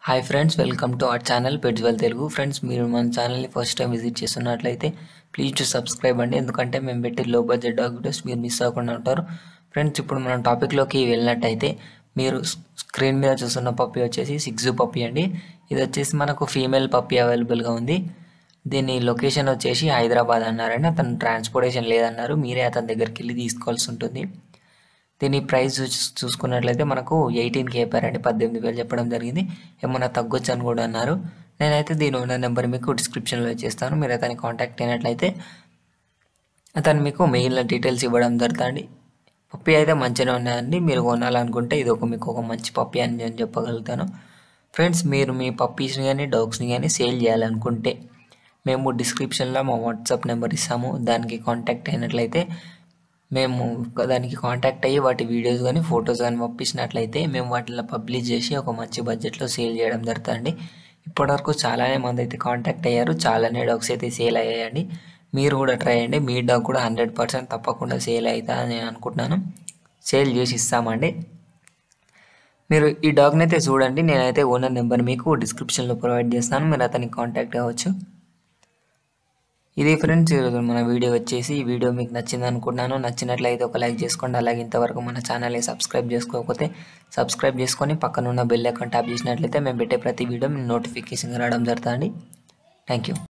hi friends welcome to our channel పెడ్జ్వెల్ Telugu friends మీరు మన ఛానల్ని ఫస్ట్ టైం విజిట్ చేస్తున్నట్లయితే ప్లీజ్ టు సబ్స్క్రైబ్ అండి ఎందుకంటే మేము పెట్టే లో బడ్జెట్ డాగ్ వీడియోస్ మీరు మిస్ అవ్వకుండా ఉంటారు ఫ్రెండ్స్ ఇప్పుడు మనం టాపిక్లోకి వెళ్ళినట్టయితే మీరు స్క్రీన్ మీద చూస్తున్న పప్పి వచ్చేసి సిక్స్ పప్పి అండి ఇది వచ్చేసి మనకు ఫీమేల్ పప్పి అవైలబుల్గా ఉంది దీని లొకేషన్ వచ్చేసి హైదరాబాద్ అన్నారండి అతను ట్రాన్స్పోర్టేషన్ లేదన్నారు మీరే అతని దగ్గరికి వెళ్ళి తీసుకోవాల్సి ఉంటుంది దీని ప్రైస్ చూస్- చూసుకున్నట్లయితే మనకు ఎయిటీన్ కే చెప్పారండి పద్దెనిమిది వేలు చెప్పడం జరిగింది ఏమన్నా తగ్గొచ్చు అని కూడా అన్నారు నేనైతే దీని ఓనర్ నెంబర్ మీకు డిస్క్రిప్షన్లో చేస్తాను మీరు అతని కాంటాక్ట్ అయినట్లయితే అతను మీకు మెయిల్ డీటెయిల్స్ ఇవ్వడం జరుగుతుంది పప్పి అయితే మంచిగానే ఉన్నాయండి మీరు కొనాలనుకుంటే ఇది ఒక మీకు ఒక మంచి పప్పి అని నేను చెప్పగలుగుతాను ఫ్రెండ్స్ మీరు మీ పప్పీస్ని కానీ డాగ్స్ని కానీ సేల్ చేయాలనుకుంటే మేము డిస్క్రిప్షన్లో మా వాట్సాప్ నెంబర్ ఇస్తాము దానికి కాంటాక్ట్ అయినట్లయితే మేము దానికి కాంటాక్ట్ అయ్యి వాటి వీడియోస్ కానీ ఫొటోస్ కానీ పంపించినట్లయితే మేము వాటిలో పబ్లిష్ చేసి ఒక మంచి బడ్జెట్లో సేల్ చేయడం జరుగుతుందండి ఇప్పటివరకు చాలానే మంది అయితే కాంటాక్ట్ అయ్యారు చాలానే డాగ్స్ అయితే సేల్ అయ్యాయండి మీరు కూడా ట్రై చేయండి మీ డాగ్ కూడా హండ్రెడ్ పర్సెంట్ తప్పకుండా సేల్ అవుతా అని నేను అనుకుంటున్నాను సేల్ చేసి ఇస్తామండి మీరు ఈ డాగ్ని అయితే చూడండి నేనైతే ఓనర్ నెంబర్ మీకు డిస్క్రిప్షన్లో ప్రొవైడ్ చేస్తాను మీరు అతనికి కాంటాక్ట్ అవ్వచ్చు ఇది ఫ్రెండ్స్ ఈరోజు మన వీడియో వచ్చేసి ఈ వీడియో మీకు నచ్చింది అనుకుంటున్నాను నచ్చినట్లయితే ఒక లైక్ చేసుకోండి అలాగే ఇంతవరకు మన ఛానల్ని సబ్స్క్రైబ్ చేసుకోకపోతే సబ్స్క్రైబ్ చేసుకొని పక్కన ఉన్న బెల్ ఐకాన్ ట్యాప్ చేసినట్లయితే మేము పెట్టే ప్రతి వీడియో మీ నోటిఫికేషన్ రావడం జరుగుతుంది థ్యాంక్ యూ